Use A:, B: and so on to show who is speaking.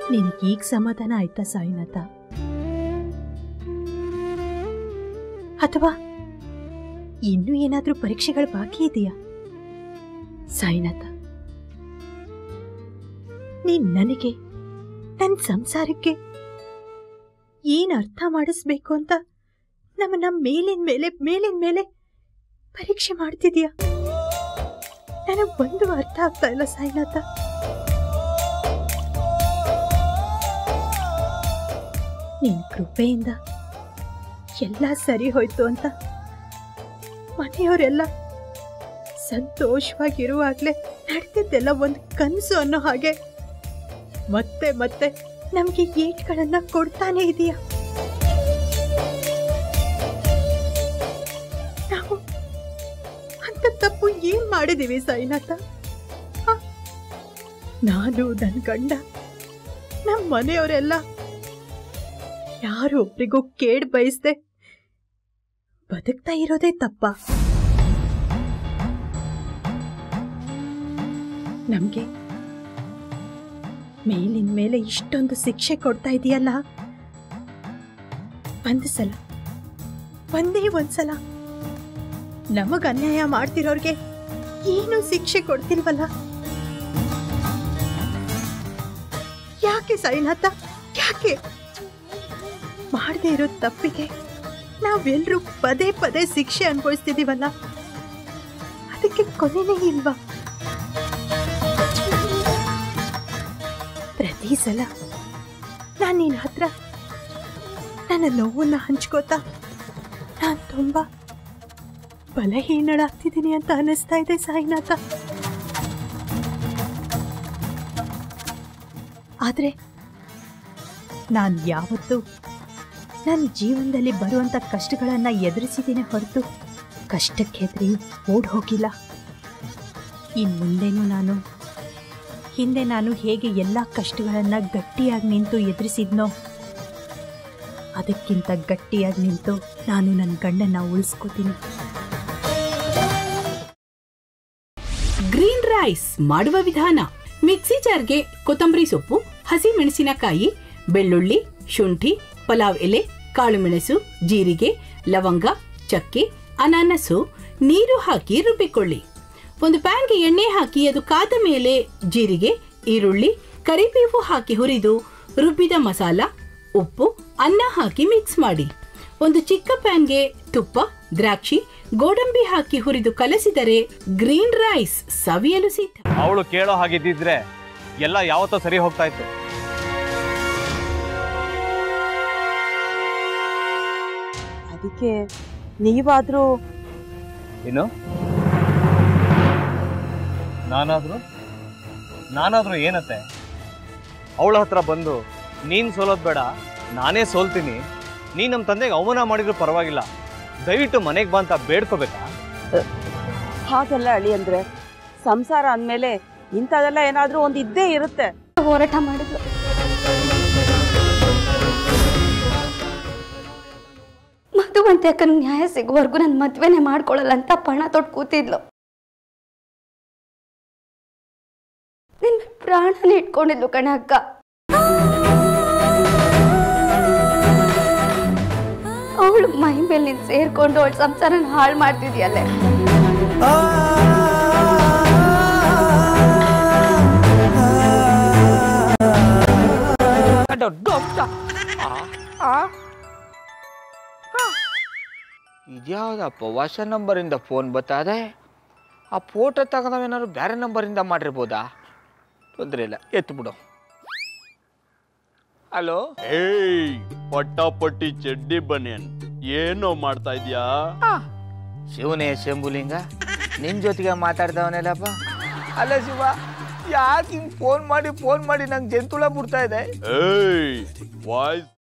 A: ನಿನಗೀಗ ಸಮಾಧಾನ ಆಯ್ತಾ ಸಾಯಿನಾಥ ಅಥವಾ ಇನ್ನೂ ಏನಾದ್ರೂ ಪರೀಕ್ಷೆಗಳು ಬಾಕಿ ಇದೆಯಾ ಸಾಯಿನಾಥ ನೀನ್ ನನಗೆ ನನ್ನ ಸಂಸಾರಕ್ಕೆ ಏನ್ ಅರ್ಥ ಮಾಡಿಸ್ಬೇಕು ಅಂತ ನಮ್ಮನ್ನ ಮೇಲಿನ ಮೇಲೆ ಮೇಲಿನ ಮೇಲೆ ಪರೀಕ್ಷೆ ಮಾಡ್ತಿದ್ಯಾ ನನಗೆ ಒಂದು ಅರ್ಥ ಆಗ್ತಾ ಇಲ್ಲ ಸಾಯಿನಾಥ ನಿನ್ ಕೃಪೆಯಿಂದ ಎಲ್ಲ ಸರಿ ಹೋಯ್ತು ಅಂತ ಮನೆಯವರೆಲ್ಲ ಸಂತೋಷವಾಗಿರುವಾಗ್ಲೇ ನಡೆದಿದ್ದೆಲ್ಲ ಒಂದು ಕನಸು ಅನ್ನೋ ಹಾಗೆ ಮತ್ತೆ ಮತ್ತೆ ನಮ್ಗೆ ಏಟ್ಗಳನ್ನ ಕೊಡ್ತಾನೆ ಇದೆಯಾ ನಾವು ಅಂತ ತಪ್ಪು ಏನ್ ಮಾಡಿದೀವಿ ಸಾಯಿನಾಥ ಹ? ನಾನು ನನ್ ಗಂಡ ನಮ್ಮ ಮನೆಯವರೆಲ್ಲ ಯಾರು ಒಬ್ರಿಗೂ ಕೇಡ್ ಬಯಸ್ದೆ ಬದುಕ್ತಾ ಇರೋದೇ ತಪ್ಪ ನಮ್ಗೆ ಮೇಲಿನ ಮೇಲೆ ಇಷ್ಟೊಂದು ಶಿಕ್ಷೆ ಕೊಡ್ತಾ ಇದೆಯಲ್ಲ ಒಂದು ಸಲ ಒಂದೇ ಒಂದ್ಸಲ ನಮಗ್ ಅನ್ಯಾಯ ಮಾಡ್ತಿರೋರ್ಗೆ ಏನು ಶಿಕ್ಷೆ ಕೊಡ್ತಿಲ್ವಲ್ಲ ಯಾಕೆ ಸಾಯಿನಾಥ ಯಾಕೆ ಮಾಡದೇ ಇರೋ ತಪ್ಪಿಗೆ ನಾವೆಲ್ಲರೂ ಪದೇ ಪದೇ ಶಿಕ್ಷೆ ಅನುಭವಿಸ್ತಿದೀವಲ್ಲ ಅದಕ್ಕೆ ಕೊನೆನೇ ಇಲ್ವಾ ಪ್ರತಿ ಸಲ ನಾನು ನಿನ್ನ ಹತ್ರ ನನ್ನ ನೋವನ್ನ ಹಂಚ್ಕೋತಾ ನಾನು ತುಂಬಾ ಬಲಹೀನಳಾಗ್ತಿದ್ದೀನಿ ಅಂತ ಅನಿಸ್ತಾ ಇದೆ ಸಾಯಿನಾಥ ಆದ್ರೆ ನಾನು ಯಾವತ್ತೂ ನನ್ನ ಜೀವನದಲ್ಲಿ ಬರುವಂತ ಕಷ್ಟಗಳನ್ನ ಎದುರಿಸಿದ್ದೀನಿ ಹೊರತು ಕಷ್ಟಕ್ಕೆ ಹೆದರಿ ಓಡ್ ಹೋಗಿಲ್ಲ ಇನ್ ಮುಂದೆನೂ ನಾನು ಹಿಂದೆ ನಾನು ಹೇಗೆ ಎಲ್ಲ ಕಷ್ಟಗಳನ್ನ ಗಟ್ಟಿಯಾಗಿ ನಿಂತು ಎದುರಿಸಿದ್ನೋ ಅದಕ್ಕಿಂತ ಗಟ್ಟಿಯಾಗಿ ನಿಂತು ನಾನು ನನ್ನ ಗಂಡನ್ನ ಉಳಿಸ್ಕೋತೀನಿ
B: ಗ್ರೀನ್ ರೈಸ್ ಮಾಡುವ ವಿಧಾನ ಮಿಕ್ಸಿ ಜಾರ್ಗೆ ಕೊತ್ತಂಬರಿ ಸೊಪ್ಪು ಹಸಿ ಮೆಣಸಿನಕಾಯಿ ಬೆಳ್ಳುಳ್ಳಿ ಶುಂಠಿ ಪಲಾವ್ ಎಲೆ ಕಾಳುಮೆಣಸು ಜೀರಿಗೆ ಲವಂಗ ಚಕ್ಕೆ ಅನಾನಸು ನೀರು ಹಾಕಿ ರುಬ್ಬಿಕೊಳ್ಳಿ ಒಂದು ಪ್ಯಾನ್ಗೆ ಎಣ್ಣೆ ಹಾಕಿ ಅದು ಕಾದ ಮೇಲೆ ಜೀರಿಗೆ ಈರುಳ್ಳಿ ಕರಿಬೇವು ಹಾಕಿ ಹುರಿದು ರುಬ್ಬಿದ ಮಸಾಲ ಉಪ್ಪು ಅನ್ನ ಹಾಕಿ ಮಿಕ್ಸ್ ಮಾಡಿ ಒಂದು ಚಿಕ್ಕ ಪ್ಯಾನ್ಗೆ ತುಪ್ಪ ದ್ರಾಕ್ಷಿ ಗೋಡಂಬಿ ಹಾಕಿ ಹುರಿದು ಕಲಸಿದರೆ ಗ್ರೀನ್ ರೈಸ್ ಸವಿಯಲು ಸಿದ್ಧ
C: ಅವಳು ಕೇಳೋ ಹಾಗಿದ್ದಿದ್ರೆ ಎಲ್ಲ ಯಾವತ್ತೋ ಸರಿ ಹೋಗ್ತಾ ಇತ್ತು
D: ಅದಕ್ಕೆ ನೀವಾದ್ರೂ
C: ಏನು ನಾನಾದ್ರೂ ನಾನಾದ್ರೂ ಏನತ್ತೆ ಅವಳ ಹತ್ರ ಬಂದು ನೀನ್ ಸೋಲೋದ್ ಬೇಡ ನಾನೇ ಸೋಲ್ತೀನಿ ನೀನ್ ನಮ್ಮ ತಂದೆಗೆ ಅವಮಾನ ಮಾಡಿದ್ರು ಪರವಾಗಿಲ್ಲ ದಯವಿಟ್ಟು ಮನೆಗೆ ಬಾ ಅಂತ ಬೇಡ್ಕೋಬೇಕಾ
D: ಹಾಗೆಲ್ಲ ಅಳಿ ಅಂದ್ರೆ ಸಂಸಾರ ಅಂದ್ಮೇಲೆ ಇಂಥದೆಲ್ಲ ಏನಾದ್ರೂ ಒಂದು ಇದ್ದೇ ಇರುತ್ತೆ
E: ಹೋರಾಟ ಮಾಡಿದ್ಲು ಮಧುವಂತೆ ಅಕ್ಕನ ನ್ಯಾಯ ಸಿಗುವವರೆಗೂ ನನ್ನ ಮದ್ವೆನೇ ಮಾಡ್ಕೊಳ್ಳಲ್ಲ ಅಂತ ಪಣ ತೊಟ್ಟು ಕೂತಿದ್ಲು ನಿನ್ ಪ್ರಾಣನೇ ಇಟ್ಕೊಂಡಿದ್ಲು ಕಣೆ ಅಕ್ಕ ಅವಳು ಮೈ ಮೇಲೆ ನೀನ್ ಸೇರ್ಕೊಂಡು ಅವಳ ಸಂಸಾರನ ಹಾಳು ಮಾಡ್ತಿದ್ಯಲ್ಲೇ
F: ಇದ್ಯಾವುದಪ್ಪ ಹೊಸ ನಂಬರಿಂದ ಫೋನ್ ಬತ್ತದೆ ಆ ಫೋಟೋ ತಗೊಂಡವೇನಾದ್ರು ಬೇರೆ ನಂಬರಿಂದ ಮಾಡಿರ್ಬೋದಾ ತೊಂದರೆ ಇಲ್ಲ ಎತ್ತು ಬಿಡು ಹಲೋ
G: ಏಯ್ ಪಟ್ಟಾಪಟ್ಟಿ ಚಡ್ಡಿ ಬನಿಯನ್ ಏನೋ ಮಾಡ್ತಾ ಇದ್ಯಾ
F: ಶಿವನೇ ಶಂಭುಲಿಂಗ ನಿನ್ನ ಜೊತೆಗೆ ಮಾತಾಡ್ದವನೇಲಪ್ಪ ಅಲ್ಲ ಶಿವ ಯಾಕೆ ಹಿಂಗೆ ಫೋನ್ ಮಾಡಿ ಫೋನ್ ಮಾಡಿ ನಂಗೆ ಜಂತುಳ ಬಿಡ್ತಾ ಇದೆ
G: ಏಯ್ ವಾಯ್ಸ್